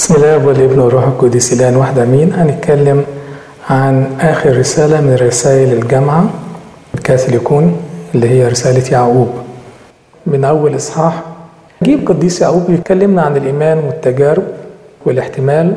بسم الله والابن والروح القدس الان واحد امين هنتكلم عن اخر رساله من رسائل الجامعه الكاثوليكون اللي هي رساله يعقوب من اول اصحاح جيب قديس يعقوب يكلمنا عن الايمان والتجارب والاحتمال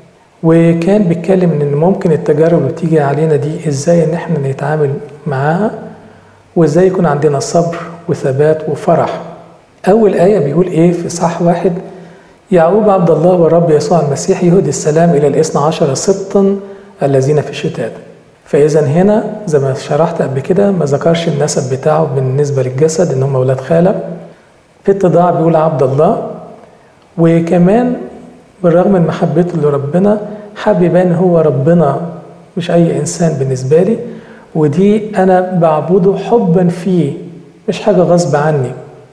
وكان بيتكلم ان ممكن التجارب اللي بتيجي علينا دي ازاي ان احنا نتعامل معاها وازاي يكون عندنا صبر وثبات وفرح اول ايه بيقول ايه في صح واحد يعقوب عبد الله والرب يسوع المسيح يهدي السلام الى الاثنى عشر سبطا الذين في الشتات فاذا هنا زي ما شرحت قبل كده ما ذكرش النسب بتاعه بالنسبه للجسد ان هم اولاد خاله في اتضاع بيقول عبد الله وكمان بالرغم من محبته لربنا حب يبان هو ربنا مش اي انسان بالنسبه لي ودي انا بعبده حبا فيه مش حاجه غصب عني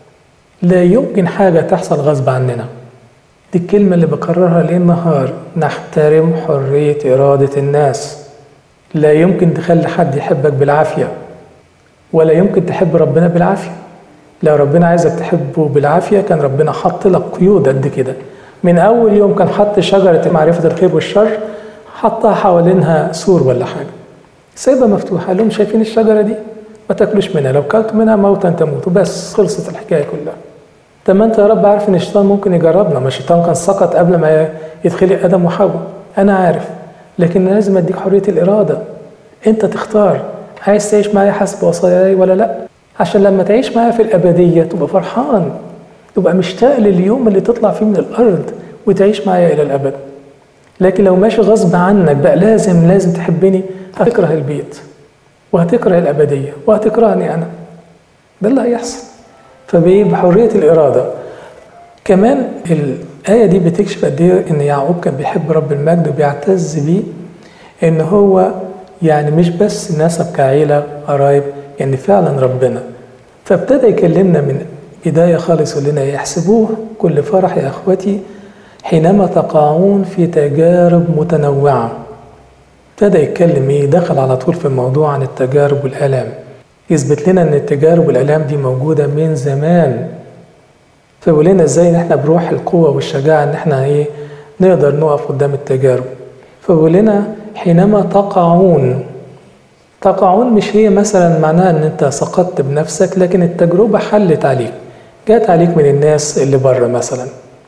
لا يمكن حاجه تحصل غصب عننا دي الكلمة اللي بكررها ليل نهار نحترم حرية إرادة الناس لا يمكن تخلي حد يحبك بالعافية ولا يمكن تحب ربنا بالعافية لو ربنا عايزك تحبه بالعافية كان ربنا حط لك قيود قد كده من أول يوم كان حط شجرة معرفة الخير والشر حطها حوالينها سور ولا حاجة سايبها مفتوحة قال لهم شايفين الشجرة دي ما تاكلوش منها لو كلتوا منها موتا تموتوا بس خلصت الحكاية كلها طب ما انت يا رب عارف ان الشيطان ممكن يجربنا ما الشيطان كان سقط قبل ما يدخلي ادم وحواء انا عارف لكن لازم اديك حريه الاراده انت تختار عايز تعيش معايا حسب وصاياي ولا لا عشان لما تعيش معايا في الابديه تبقى فرحان تبقى مشتاق لليوم اللي تطلع فيه من الارض وتعيش معايا الى الابد لكن لو ماشي غصب عنك بقى لازم لازم تحبني هتكره البيت وهتكره الابديه وهتكرهني انا ده اللي هيحصل فبحرية الإرادة كمان الآية دي بتكشف قد إيه إن يعقوب كان بيحب رب المجد وبيعتز بيه إن هو يعني مش بس نسب كعيلة قرايب يعني فعلا ربنا فابتدى يكلمنا من بداية خالص يقول لنا يحسبوه كل فرح يا أخوتي حينما تقعون في تجارب متنوعة ابتدى يتكلم إيه دخل على طول في الموضوع عن التجارب والآلام يثبت لنا ان التجارب والالام دي موجوده من زمان فيقول لنا ازاي ان احنا بروح القوه والشجاعه ان احنا ايه نقدر نقف قدام التجارب فيقول لنا حينما تقعون تقعون مش هي مثلا معناها ان انت سقطت بنفسك لكن التجربه حلت عليك جات عليك من الناس اللي بره مثلا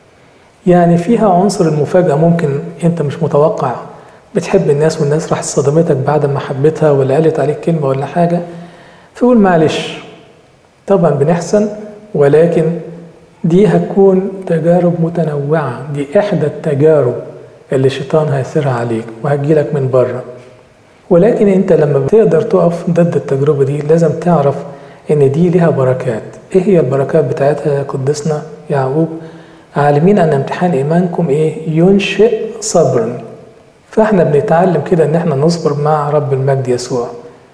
يعني فيها عنصر المفاجاه ممكن انت مش متوقع بتحب الناس والناس راح صدمتك بعد ما حبيتها ولا قالت عليك كلمه ولا حاجه فيقول معلش طبعا بنحسن ولكن دي هتكون تجارب متنوعة دي إحدى التجارب اللي الشيطان هيثيرها عليك وهتجيلك من بره ولكن أنت لما بتقدر تقف ضد التجربة دي لازم تعرف إن دي ليها بركات إيه هي البركات بتاعتها يا قدسنا يعقوب عالمين أن امتحان إيمانكم إيه ينشئ صبرا فإحنا بنتعلم كده إن إحنا نصبر مع رب المجد يسوع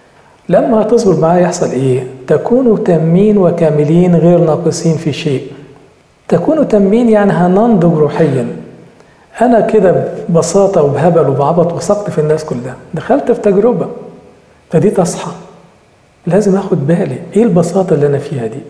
لما تصبر معاه يحصل ايه؟ تكونوا تامين وكاملين غير ناقصين في شيء. تكونوا تامين يعني هننضج روحيا. انا كده ببساطه وبهبل وبعبط وثقت في الناس كلها، دخلت في تجربه ابتديت اصحى. لازم اخد بالي ايه البساطه اللي انا فيها دي؟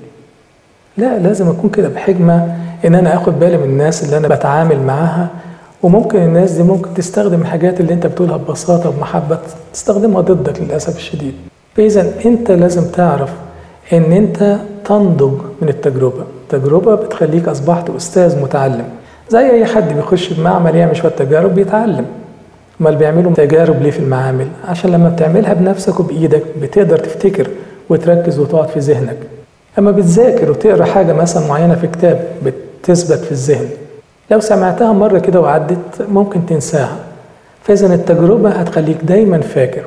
لا لازم اكون كده بحكمه ان انا اخد بالي من الناس اللي انا بتعامل معاها وممكن الناس دي ممكن تستخدم الحاجات اللي انت بتقولها ببساطه وبمحبه تستخدمها ضدك للاسف الشديد. فإذا أنت لازم تعرف إن أنت تنضج من التجربة، التجربة بتخليك أصبحت أستاذ متعلم، زي أي حد بيخش المعمل يعمل شوية تجارب بيتعلم. أمال بيعملوا تجارب ليه في المعامل؟ عشان لما بتعملها بنفسك وبإيدك بتقدر تفتكر وتركز وتقعد في ذهنك. أما بتذاكر وتقرا حاجة مثلا معينة في كتاب بتثبت في الذهن. لو سمعتها مرة كده وعدت ممكن تنساها. فإذا التجربة هتخليك دايما فاكر.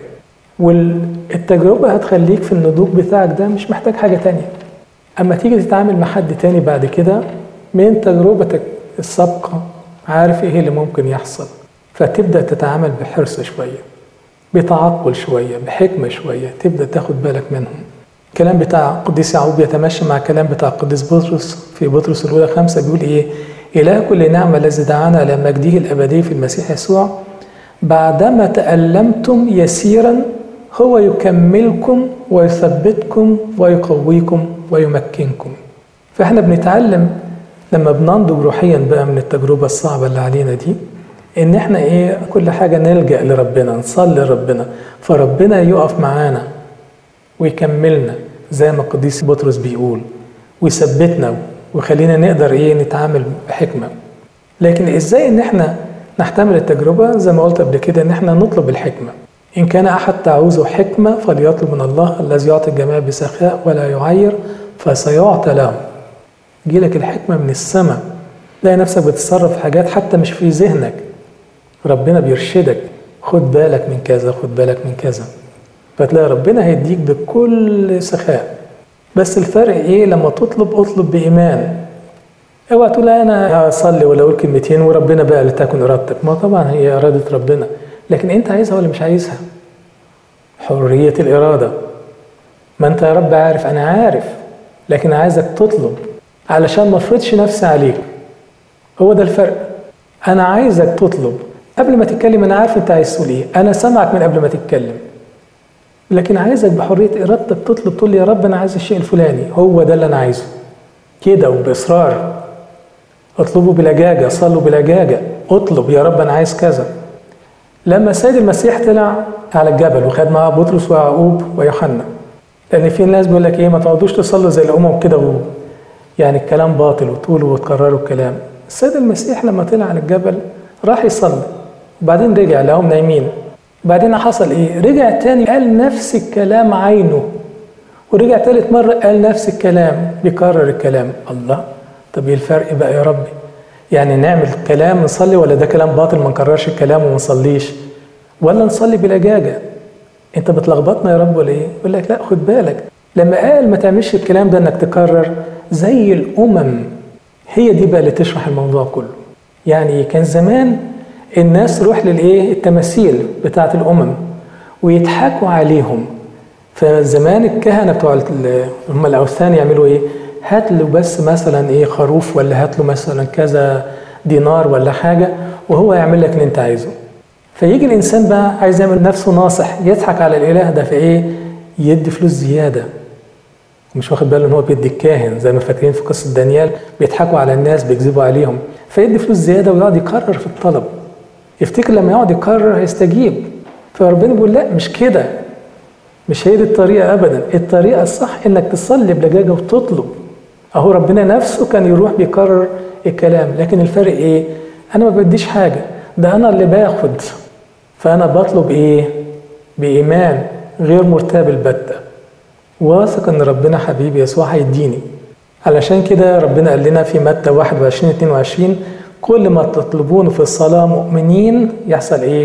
والتجربة هتخليك في النضوج بتاعك ده مش محتاج حاجة تانية أما تيجي تتعامل مع حد تاني بعد كده من تجربتك السابقة عارف إيه اللي ممكن يحصل فتبدأ تتعامل بحرص شوية بتعقل شوية بحكمة شوية تبدأ تاخد بالك منهم الكلام بتاع قديس يعقوب يتمشى مع الكلام بتاع قديس بطرس في بطرس الأولى خمسة بيقول إيه إله كل نعمة الذي دعانا إلى مجده الأبدي في المسيح يسوع بعدما تألمتم يسيرا هو يكملكم ويثبتكم ويقويكم ويمكنكم فاحنا بنتعلم لما بننضج روحيا بقى من التجربة الصعبة اللي علينا دي ان احنا ايه كل حاجه نلجا لربنا نصلي لربنا فربنا يقف معانا ويكملنا زي ما القديس بطرس بيقول ويثبتنا ويخلينا نقدر ايه نتعامل بحكمه لكن ازاي ان احنا نحتمل التجربه زي ما قلت قبل كده ان احنا نطلب الحكمه ان كان احد تعوزه حكمه فليطلب من الله الذي يعطي الجميع بسخاء ولا يعير فسيعطى له يجيلك الحكمه من السماء تلاقي نفسك بتتصرف في حاجات حتى مش في ذهنك ربنا بيرشدك خد بالك من كذا خد بالك من كذا فتلاقي ربنا هيديك بكل سخاء بس الفرق ايه لما تطلب اطلب بايمان اوعى تقول انا هصلي ولا اقول كلمتين وربنا بقى لتكن ارادتك ما طبعا هي اراده ربنا لكن انت عايزها ولا مش عايزها حريه الاراده ما انت يا رب عارف انا عارف لكن عايزك تطلب علشان ما افرضش نفسي عليك هو ده الفرق انا عايزك تطلب قبل ما تتكلم انا عارف انت عايز تقول ايه انا سامعك من قبل ما تتكلم لكن عايزك بحريه ارادتك تطلب تقول لي يا رب انا عايز الشيء الفلاني هو ده اللي انا عايزه كده وباصرار اطلبوا بلجاجه صلوا بلجاجه اطلب يا رب انا عايز كذا لما السيد المسيح طلع على الجبل وخد معاه بطرس ويعقوب ويوحنا لان في ناس بيقول لك ايه ما تقعدوش تصلوا زي الامم كده و... يعني الكلام باطل وطولوا وتكرروا الكلام السيد المسيح لما طلع على الجبل راح يصلي وبعدين رجع لهم نايمين بعدين حصل ايه رجع تاني قال نفس الكلام عينه ورجع تالت مرة قال نفس الكلام بيكرر الكلام الله طب ايه الفرق بقى يا ربي يعني نعمل كلام نصلي ولا ده كلام باطل ما نكررش الكلام وما نصليش ولا نصلي بلجاجة انت بتلخبطنا يا رب ولا ايه يقول لك لا خد بالك لما قال ما تعملش الكلام ده انك تكرر زي الامم هي دي بقى اللي تشرح الموضوع كله يعني كان زمان الناس تروح للايه التماثيل بتاعه الامم ويضحكوا عليهم فزمان الكهنه بتوع هم الاوثان يعملوا ايه هات له بس مثلا ايه خروف ولا هات له مثلا كذا دينار ولا حاجه وهو يعمل لك اللي انت عايزه فيجي الانسان بقى عايز يعمل نفسه ناصح يضحك على الاله ده فايه يدي فلوس زياده مش واخد باله ان هو بيدي الكاهن زي ما فاكرين في قصه دانيال بيضحكوا على الناس بيكذبوا عليهم فيدي فلوس زياده ويقعد يكرر في الطلب يفتكر لما يقعد يكرر هيستجيب فربنا بيقول لا مش كده مش هي دي الطريقه ابدا الطريقه الصح انك تصلي بلجاجه وتطلب اهو ربنا نفسه كان يروح بيكرر الكلام لكن الفرق ايه انا ما بديش حاجه ده انا اللي باخد فانا بطلب ايه بايمان غير مرتاب البته واثق ان ربنا حبيبي يسوع هيديني علشان كده ربنا قال لنا في متى 21 22 كل ما تطلبونه في الصلاة مؤمنين يحصل ايه؟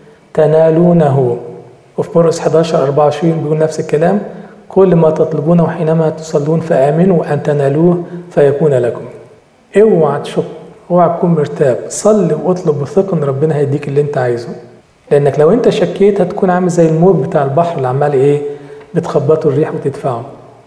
تنالونه وفي مرقس 11 24 بيقول نفس الكلام كل ما تطلبونه حينما تصلون فآمنوا أن تنالوه فيكون لكم اوعى تشك اوعى تكون مرتاب صلي واطلب بثقة ان ربنا هيديك اللي انت عايزه لانك لو انت شكيت هتكون عامل زي الموج بتاع البحر اللي عمال ايه بتخبطه الريح وتدفعه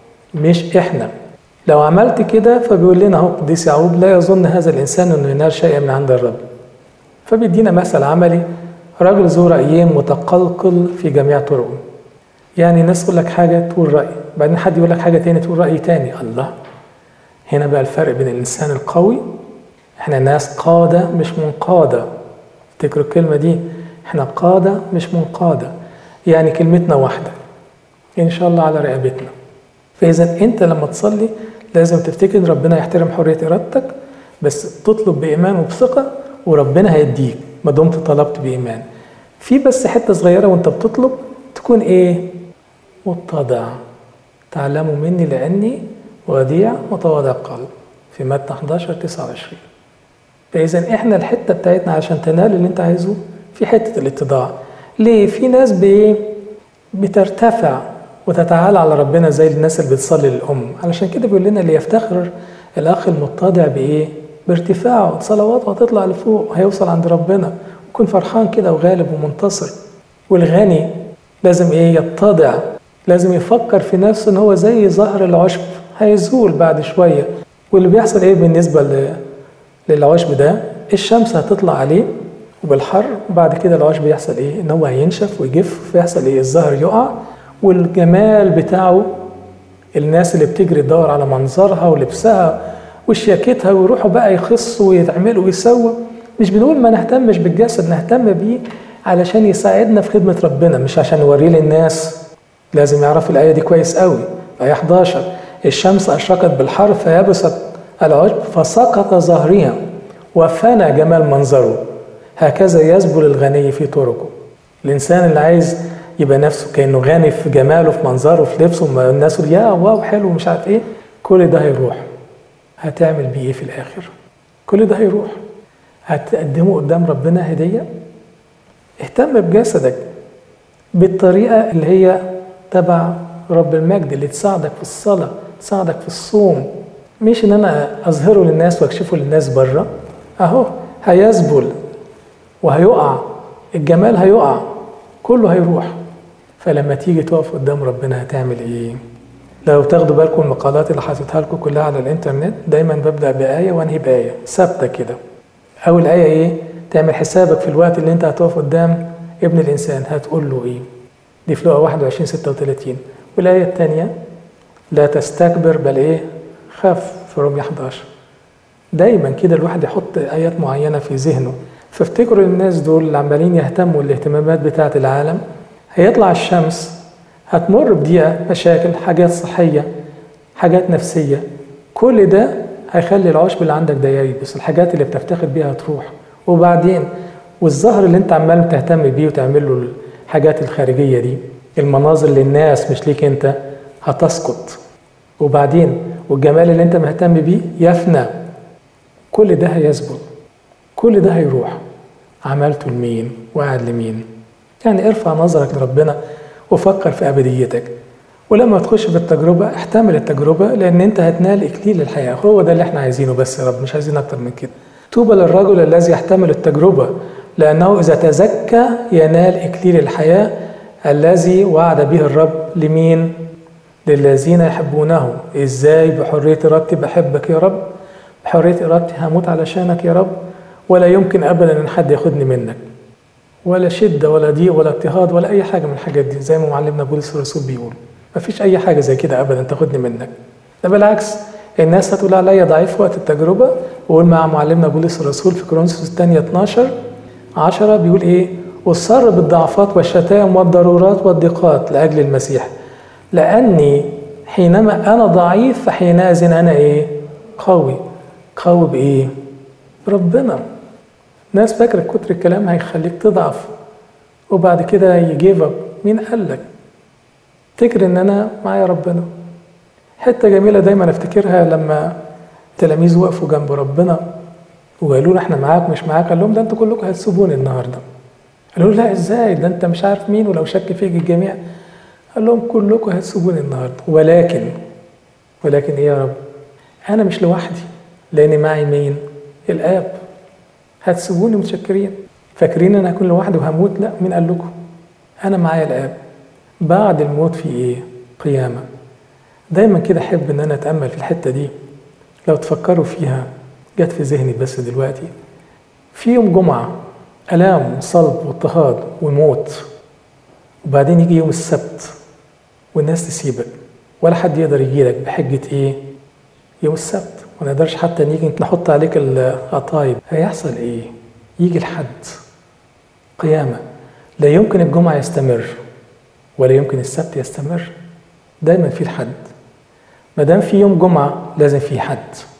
مش احنا لو عملت كده فبيقول لنا اهو قديس يعقوب لا يظن هذا الانسان انه ينال شيئا من عند الرب فبيدينا مثل عملي راجل ذو رايين متقلقل في جميع طرقه يعني ناس تقول لك حاجه تقول راي بعدين حد يقول لك حاجه تاني تقول راي تاني الله هنا بقى الفرق بين الانسان القوي احنا ناس قاده مش منقاده افتكروا الكلمه دي احنا قاده مش منقاده يعني كلمتنا واحده ان شاء الله على رقبتنا فاذا انت لما تصلي لازم تفتكر ان ربنا يحترم حريه ارادتك بس تطلب بايمان وبثقه وربنا هيديك ما دمت طلبت بايمان في بس حته صغيره وانت بتطلب تكون ايه متضع تعلموا مني لاني وديع متواضع القلب في متى 11 29 فاذا احنا الحته بتاعتنا عشان تنال اللي انت عايزه في حته الاتضاع ليه في ناس بايه بترتفع وتتعالى على ربنا زي الناس اللي بتصلي للأم علشان كده بيقول لنا اللي يفتخر الأخ المتضع بإيه؟ بارتفاعه صلواته هتطلع لفوق هيوصل عند ربنا يكون فرحان كده وغالب ومنتصر والغني لازم إيه يتضع لازم يفكر في نفسه إن هو زي ظهر العشب هيزول بعد شوية واللي بيحصل إيه بالنسبة للعشب ده الشمس هتطلع عليه وبالحر وبعد كده العشب يحصل إيه؟ إن هو هينشف ويجف فيحصل إيه؟ الزهر يقع والجمال بتاعه الناس اللي بتجري تدور على منظرها ولبسها وشياكتها ويروحوا بقى يخصوا ويتعملوا ويسووا مش بنقول ما نهتمش بالجسد نهتم بيه علشان يساعدنا في خدمة ربنا مش عشان نوريه للناس لازم يعرفوا الآية دي كويس قوي آية 11 الشمس أشرقت بالحر فيبست العشب فسقط ظهرها وفنى جمال منظره هكذا يسبل الغني في طرقه الإنسان اللي عايز يبقى نفسه كأنه غني في جماله في منظره في لبسه ما الناس يقول يا واو حلو مش عارف ايه كل ده هيروح هتعمل بيه ايه في الآخر كل ده هيروح هتقدمه قدام ربنا هدية اهتم بجسدك بالطريقة اللي هي تبع رب المجد اللي تساعدك في الصلاة تساعدك في الصوم مش ان انا اظهره للناس واكشفه للناس بره اهو هيذبل وهيقع الجمال هيقع كله هيروح فلما تيجي تقف قدام ربنا هتعمل ايه لو تاخدوا بالكم المقالات اللي حاططها لكم كلها على الانترنت دايما ببدا بايه وانهي بايه ثابته كده اول ايه ايه تعمل حسابك في الوقت اللي انت هتقف قدام ابن الانسان هتقول له ايه دي في لقا 21 36 والايه الثانيه لا تستكبر بل ايه خاف في رومية 11 دايما كده الواحد يحط ايات معينه في ذهنه فافتكروا الناس دول اللي عمالين يهتموا الاهتمامات بتاعه العالم هيطلع الشمس هتمر بضيقه مشاكل حاجات صحيه حاجات نفسيه كل ده هيخلي العشب اللي عندك ده ييبس الحاجات اللي بتفتخر بيها هتروح وبعدين والظهر اللي انت عمال تهتم بيه وتعمل له الحاجات الخارجيه دي المناظر للناس مش ليك انت هتسقط وبعدين والجمال اللي انت مهتم بيه يفنى كل ده هيثبت كل ده هيروح عملته لمين وقعد لمين يعني ارفع نظرك لربنا وفكر في ابديتك ولما تخش في التجربة احتمل التجربة لأن أنت هتنال إكليل الحياة هو ده اللي احنا عايزينه بس يا رب مش عايزين أكتر من كده طوبى للرجل الذي يحتمل التجربة لأنه إذا تزكى ينال إكليل الحياة الذي وعد به الرب لمين؟ للذين يحبونه إزاي بحرية إرادتي بحبك يا رب بحرية إرادتي هموت علشانك يا رب ولا يمكن أبدا أن حد ياخدني منك ولا شدة ولا ضيق ولا اضطهاد ولا أي حاجة من الحاجات دي زي ما معلمنا بولس الرسول بيقول مفيش أي حاجة زي كده أبدا تاخدني منك ده بالعكس الناس هتقول عليا ضعيف وقت التجربة وقول مع معلمنا بولس الرسول في كورنثوس الثانية 12 10 بيقول إيه أصر بالضعفات والشتائم والضرورات والضيقات لأجل المسيح لأني حينما أنا ضعيف فحينئذ أنا إيه قوي قوي بإيه بربنا ناس فاكرة كتر الكلام هيخليك تضعف وبعد كده يجيب اب مين قال لك افتكر ان انا معايا ربنا حتة جميلة دايما افتكرها لما التلاميذ وقفوا جنب ربنا وقالوا له احنا معاك مش معاك قال لهم ده انتوا كلكم هتسيبوني النهارده قالوا له لا ازاي ده انت مش عارف مين ولو شك فيك الجميع قال لهم كلكم هتسيبوني النهارده ولكن ولكن ايه يا رب انا مش لوحدي لان معي مين الاب هتسيبوني متشكرين فاكرين انا هكون لوحدي وهموت لا مين قال لكم انا معايا الاب بعد الموت في ايه قيامه دايما كده احب ان انا اتامل في الحته دي لو تفكروا فيها جت في ذهني بس دلوقتي في يوم جمعه الام وصلب واضطهاد وموت وبعدين يجي يوم السبت والناس تسيبك ولا حد يقدر يجيلك بحجه ايه يوم السبت ما نقدرش حتى نيجي نحط عليك القطايب هيحصل ايه يجي الحد قيامة لا يمكن الجمعة يستمر ولا يمكن السبت يستمر دايما في الحد ما دام في يوم جمعة لازم في حد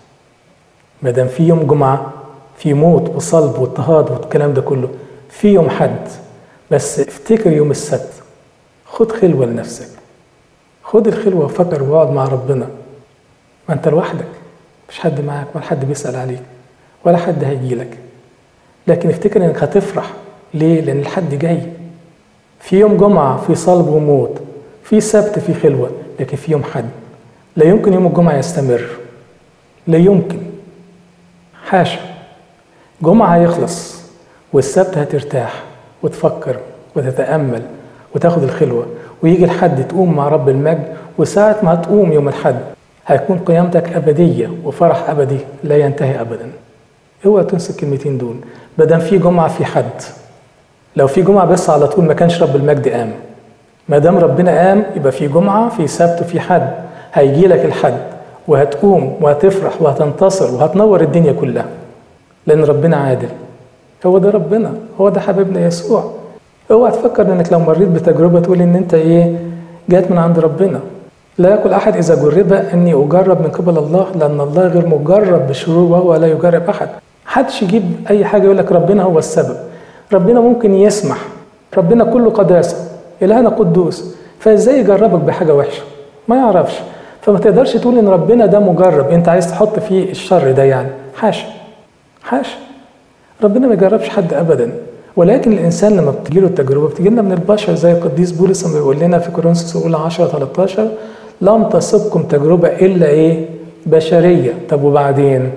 ما دام في يوم جمعة في موت وصلب واضطهاد والكلام ده كله في يوم حد بس افتكر يوم السبت خد خلوة لنفسك خد الخلوة وفكر واقعد مع ربنا ما انت لوحدك مش حد معاك ولا حد بيسأل عليك ولا حد هيجيلك لكن افتكر انك هتفرح ليه؟ لأن الحد جاي في يوم جمعة في صلب وموت في سبت في خلوة لكن في يوم حد لا يمكن يوم الجمعة يستمر لا يمكن حاشا جمعة هيخلص والسبت هترتاح وتفكر وتتأمل وتاخد الخلوة ويجي الحد تقوم مع رب المجد وساعة ما تقوم يوم الحد هيكون قيامتك أبدية وفرح أبدي لا ينتهي أبدا اوعى تنسى الكلمتين دول بدل في جمعة في حد لو في جمعة بس على طول ما كانش رب المجد قام ما دام ربنا قام يبقى في جمعة في سبت وفي حد هيجي لك الحد وهتقوم وهتفرح وهتنتصر وهتنور الدنيا كلها لأن ربنا عادل هو ده ربنا هو ده حبيبنا يسوع اوعى تفكر انك لو مريت بتجربه تقول ان انت ايه جات من عند ربنا لا يقول احد اذا جرب اني اجرب من قبل الله لان الله غير مجرب بشرور وهو لا يجرب احد محدش يجيب اي حاجه يقول لك ربنا هو السبب ربنا ممكن يسمح ربنا كله قداسه الهنا قدوس فازاي يجربك بحاجه وحشه ما يعرفش فما تقدرش تقول ان ربنا ده مجرب انت عايز تحط فيه الشر ده يعني حاشا حاشا ربنا ما يجربش حد ابدا ولكن الانسان لما بتجي له التجربه بتجي لنا من البشر زي القديس بولس لما بيقول لنا في كورنثوس الاولى 10 13 لم تصبكم تجربه الا ايه؟ بشريه طب وبعدين؟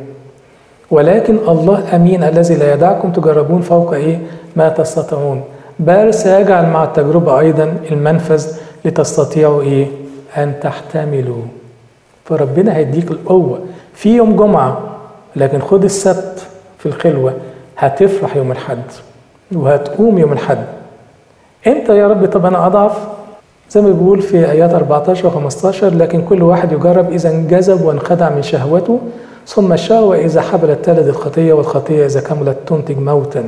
ولكن الله امين الذي لا يدعكم تجربون فوق ايه؟ ما تستطيعون بل سيجعل مع التجربه ايضا المنفذ لتستطيعوا ايه؟ ان تحتملوا فربنا هيديك القوه في يوم جمعه لكن خد السبت في الخلوه هتفرح يوم الحد وهتقوم يوم الحد امتى يا رب طب انا اضعف زي ما بيقول في ايات 14 و 15 لكن كل واحد يجرب اذا انجذب وانخدع من شهوته ثم الشهوه اذا حبلت تلد الخطيه والخطيه اذا كملت تنتج موتا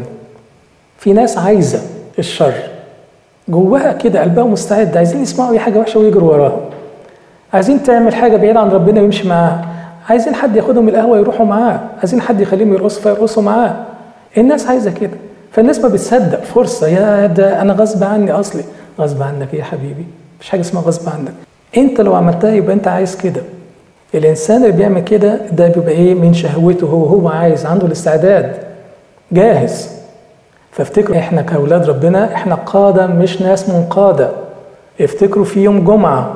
في ناس عايزه الشر جواها كده قلبها مستعد عايزين يسمعوا اي حاجه وحشه ويجروا وراها عايزين تعمل حاجه بعيد عن ربنا ويمشي معاها عايزين حد ياخدهم القهوه يروحوا معاه عايزين حد يخليهم يرقصوا فيرقصوا معاه الناس عايزه كده فالناس ما بتصدق فرصه يا ده انا غصب عني اصلي غصب عنك ايه يا حبيبي مش حاجه اسمها غصب عنك انت لو عملتها يبقى انت عايز كده الانسان اللي بيعمل كده ده بيبقى ايه من شهوته هو هو عايز عنده الاستعداد جاهز فافتكروا احنا كاولاد ربنا احنا قاده مش ناس منقاده افتكروا في يوم جمعه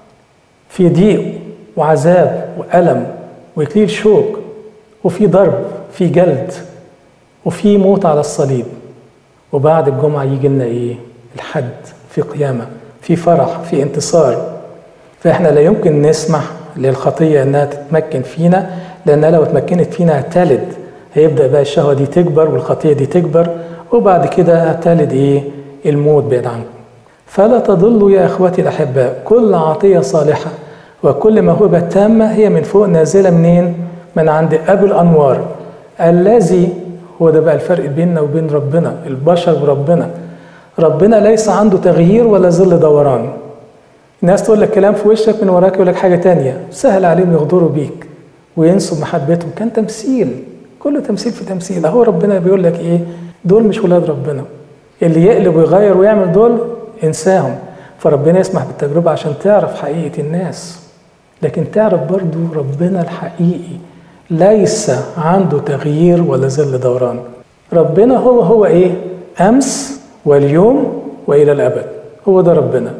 في ضيق وعذاب والم واكليل شوك وفي ضرب في جلد وفي موت على الصليب وبعد الجمعة يجي لنا إيه؟ الحد في قيامة في فرح في انتصار فإحنا لا يمكن نسمح للخطية إنها تتمكن فينا لأنها لو اتمكنت فينا هتلد هيبدأ بقى الشهوة دي تكبر والخطية دي تكبر وبعد كده هتلد إيه؟ الموت بعيد عنكم فلا تضلوا يا إخوتي الأحباء كل عطية صالحة وكل موهبة تامة هي من فوق نازلة منين؟ من عند أبو الأنوار الذي هو ده بقى الفرق بيننا وبين ربنا البشر وربنا ربنا ليس عنده تغيير ولا ظل دوران الناس تقول لك كلام في وشك من وراك يقول لك حاجة تانية سهل عليهم يغدروا بيك وينسوا محبتهم كان تمثيل كله تمثيل في تمثيل اهو ربنا بيقول لك ايه دول مش ولاد ربنا اللي يقلب ويغير ويعمل دول انساهم فربنا يسمح بالتجربة عشان تعرف حقيقة الناس لكن تعرف برضو ربنا الحقيقي ليس عنده تغيير ولا ظل دوران ربنا هو هو ايه امس واليوم والى الابد هو ده ربنا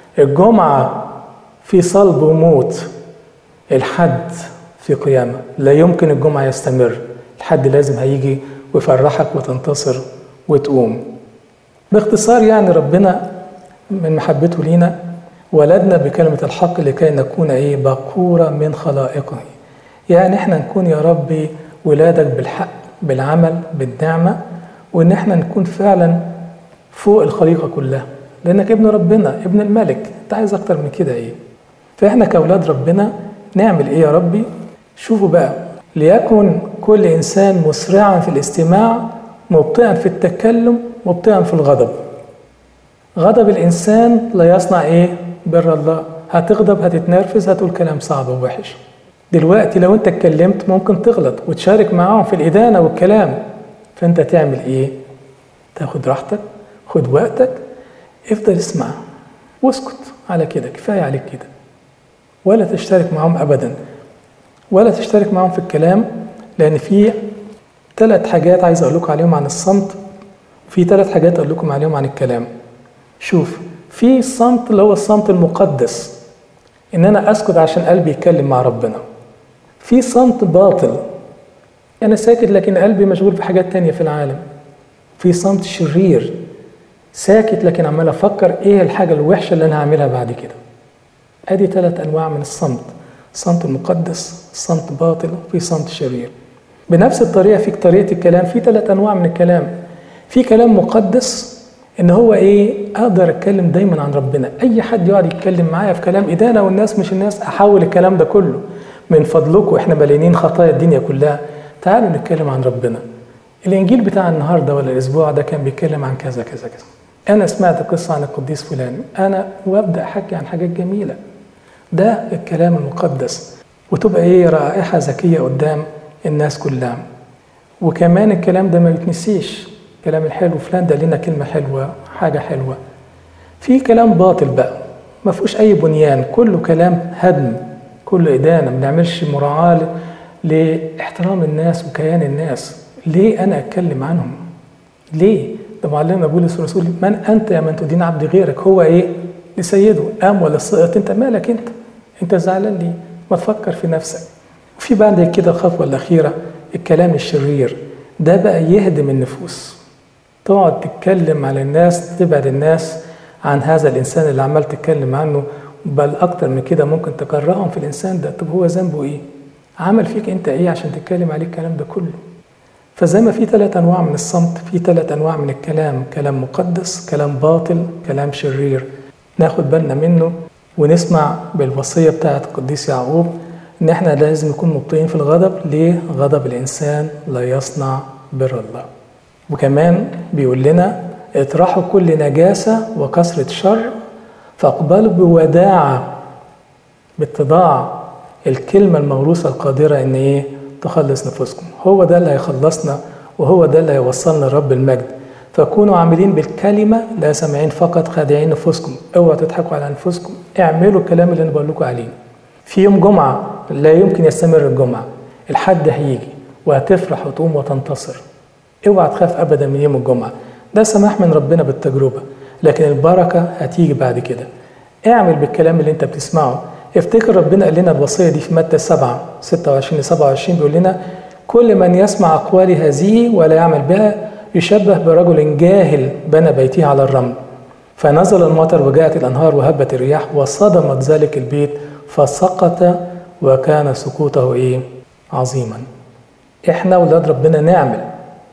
الجمعه في صلب وموت الحد في قيامه لا يمكن الجمعه يستمر الحد لازم هيجي ويفرحك وتنتصر وتقوم باختصار يعني ربنا من محبته لينا ولدنا بكلمة الحق لكي نكون ايه بقورة من خلائقه يعني احنا نكون يا ربي ولادك بالحق بالعمل بالنعمة وان احنا نكون فعلا فوق الخليقة كلها لانك ابن ربنا ابن الملك انت عايز اكتر من كده ايه فاحنا كاولاد ربنا نعمل ايه يا ربي شوفوا بقى ليكن كل انسان مسرعا في الاستماع مبطئا في التكلم مبطئا في الغضب غضب الانسان لا يصنع ايه بر الله هتغضب هتتنرفز هتقول كلام صعب ووحش دلوقتي لو انت اتكلمت ممكن تغلط وتشارك معاهم في الإدانة والكلام فانت تعمل ايه تاخد راحتك خد وقتك افضل اسمع واسكت على كده كفاية عليك كده ولا تشترك معاهم أبدا ولا تشترك معاهم في الكلام لأن في ثلاث حاجات عايز أقول لكم عليهم عن الصمت وفي ثلاث حاجات أقول لكم عليهم عن الكلام شوف في الصمت اللي هو الصمت المقدس إن أنا أسكت عشان قلبي يتكلم مع ربنا في صمت باطل أنا ساكت لكن قلبي مشغول في حاجات تانية في العالم في صمت شرير ساكت لكن عمال أفكر إيه الحاجة الوحشة اللي أنا هعملها بعد كده أدي ثلاث أنواع من الصمت صمت مقدس صمت باطل وفي صمت شرير بنفس الطريقة في طريقة الكلام في ثلاث أنواع من الكلام في كلام مقدس ان هو ايه اقدر اتكلم دايما عن ربنا اي حد يقعد يتكلم معايا في كلام ادانه والناس مش الناس احول الكلام ده كله من فضلكم احنا مليانين خطايا الدنيا كلها تعالوا نتكلم عن ربنا الانجيل بتاع النهارده ولا الاسبوع ده كان بيتكلم عن كذا كذا كذا انا سمعت قصه عن القديس فلان انا وابدا احكي عن حاجات جميله ده الكلام المقدس وتبقى ايه رائحه ذكيه قدام الناس كلها وكمان الكلام ده ما يتنسيش الكلام الحلو فلان ده لنا كلمه حلوه حاجه حلوه في كلام باطل بقى ما فيهوش اي بنيان كله كلام هدم كله ادانه ما بنعملش مراعاه لاحترام الناس وكيان الناس ليه انا اتكلم عنهم ليه ده معلمنا بولس الرسول من انت يا من تدين عبد غيرك هو ايه لسيده قام ولا سقط انت مالك انت انت زعلان ليه ما تفكر في نفسك وفي بعد كده الخطوه الاخيره الكلام الشرير ده بقى يهدم النفوس تقعد تتكلم على الناس تبعد الناس عن هذا الانسان اللي عمال تتكلم عنه بل اكتر من كده ممكن تكرههم في الانسان ده طب هو ذنبه ايه عمل فيك انت ايه عشان تتكلم عليه الكلام ده كله فزي ما في ثلاث انواع من الصمت في ثلاث انواع من الكلام كلام مقدس كلام باطل كلام شرير ناخد بالنا منه ونسمع بالوصيه بتاعه القديس يعقوب ان احنا لازم نكون مبطئين في الغضب ليه غضب الانسان لا يصنع بر الله وكمان بيقول لنا اطرحوا كل نجاسه وكثره شر فاقبلوا بوداعه باتضاع الكلمه الموروثه القادره ان ايه تخلص نفوسكم هو ده اللي هيخلصنا وهو ده اللي هيوصلنا لرب المجد فكونوا عاملين بالكلمه لا سامعين فقط خادعين نفوسكم اوعوا تضحكوا على انفسكم اعملوا الكلام اللي انا بقول لكم عليه في يوم جمعه لا يمكن يستمر الجمعه الحد هيجي وهتفرح وتقوم وتنتصر اوعى تخاف ابدا من يوم الجمعه ده سماح من ربنا بالتجربه لكن البركه هتيجي بعد كده اعمل بالكلام اللي انت بتسمعه افتكر ربنا قال لنا الوصيه دي في متى 7 26 ل 27 بيقول لنا كل من يسمع اقوالي هذه ولا يعمل بها يشبه برجل جاهل بنى بيته على الرمل فنزل المطر وجاءت الانهار وهبت الرياح وصدمت ذلك البيت فسقط وكان سقوطه ايه عظيما احنا ولاد ربنا نعمل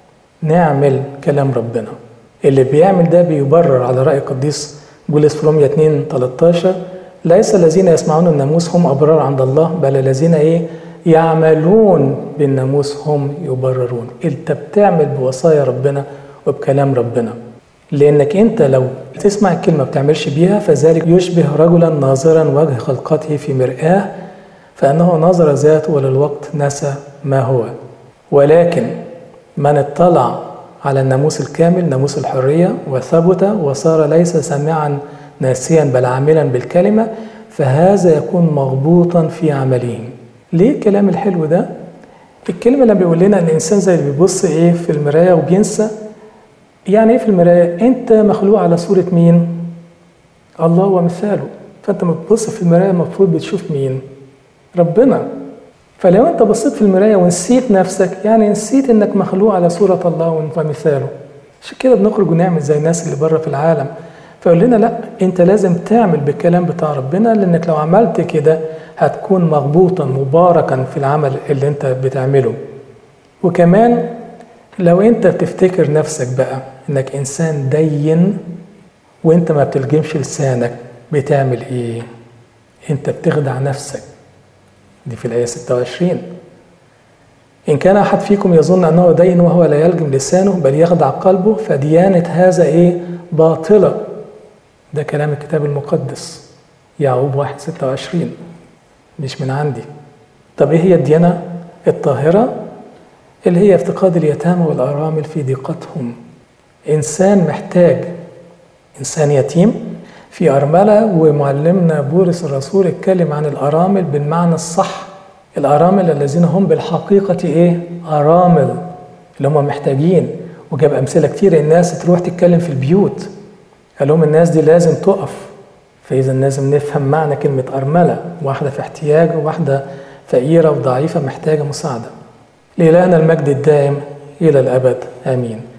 نعمل كلام ربنا اللي بيعمل ده بيبرر على راي القديس بولس في روميا 2 13 ليس الذين يسمعون الناموس هم ابرار عند الله بل الذين ايه يعملون بالناموس هم يبررون انت بتعمل بوصايا ربنا وبكلام ربنا لانك انت لو تسمع الكلمه ما بتعملش بيها فذلك يشبه رجلا ناظرا وجه خلقته في مرآه فانه نظر ذاته وللوقت نسى ما هو ولكن من اطلع على الناموس الكامل ناموس الحريه وثبت وصار ليس سامعا ناسيا بل عاملا بالكلمه فهذا يكون مغبوطا في عمله ليه الكلام الحلو ده الكلمه لما بيقول لنا الانسان زي اللي بيبص ايه في المرايه وبينسى يعني ايه في المرايه انت مخلوق على صوره مين الله ومثاله فانت لما بتبص في المرايه المفروض بتشوف مين ربنا فلو انت بصيت في المرايه ونسيت نفسك يعني نسيت انك مخلوق على صوره الله ومثاله عشان كده بنخرج ونعمل زي الناس اللي بره في العالم فيقول لنا لا انت لازم تعمل بالكلام بتاع ربنا لانك لو عملت كده هتكون مغبوطا مباركا في العمل اللي انت بتعمله وكمان لو انت بتفتكر نفسك بقى انك انسان دين وانت ما بتلجمش لسانك بتعمل ايه انت بتخدع نفسك دي في الآية 26 إن كان أحد فيكم يظن أنه دين وهو لا يلجم لسانه بل يخدع قلبه فديانة هذا إيه باطلة ده كلام الكتاب المقدس يعقوب 1 26 مش من عندي طب إيه هي الديانة الطاهرة اللي هي افتقاد اليتامى والأرامل في ضيقتهم إنسان محتاج إنسان يتيم في أرملة ومعلمنا بولس الرسول اتكلم عن الأرامل بالمعنى الصح الأرامل الذين هم بالحقيقة إيه؟ أرامل اللي هم محتاجين وجاب أمثلة كتير الناس تروح تتكلم في البيوت قال لهم الناس دي لازم تقف فإذا لازم نفهم معنى كلمة أرملة واحدة في احتياج وواحدة فقيرة وضعيفة محتاجة مساعدة لإلهنا المجد الدائم إلى الأبد آمين